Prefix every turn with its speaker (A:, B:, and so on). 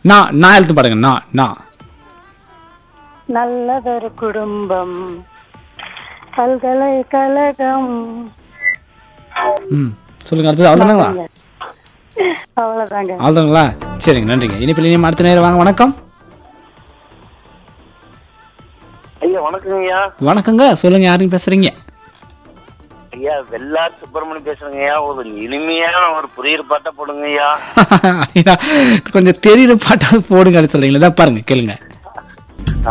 A: நான் நான் எழுத்து பாடுங்க நான் நான்
B: நல்லதொரு குடும்பம் பல்கலைக்கழகம்
A: ம் சொல்லுங்க அடுத்தது அவ்வளோதாங்களா
B: அவ்வளவுதாங்க
A: அவ்வளோதாங்களா சரிங்க நன்றிங்க இனிப்பில் இனிமே அடுத்த நேரம் வாங்க வணக்கம்
C: ஐயா வணக்கங்க ஐயா
A: வணக்கங்க சொல்லுங்க யாருங்க பேசுறீங்க
C: ஐயா வெள்ளார் சுப்பிரமணி பேசுறேங்க ஐயா ஒரு இனிமையான ஒரு புரியுற பாட்டை போடுங்க ஐயா
A: ஐயா, கொஞ்சம் தெரியுற பாட்டாவது போடுங்க சொல்றீங்களா இதான் பாருங்க கேளுங்க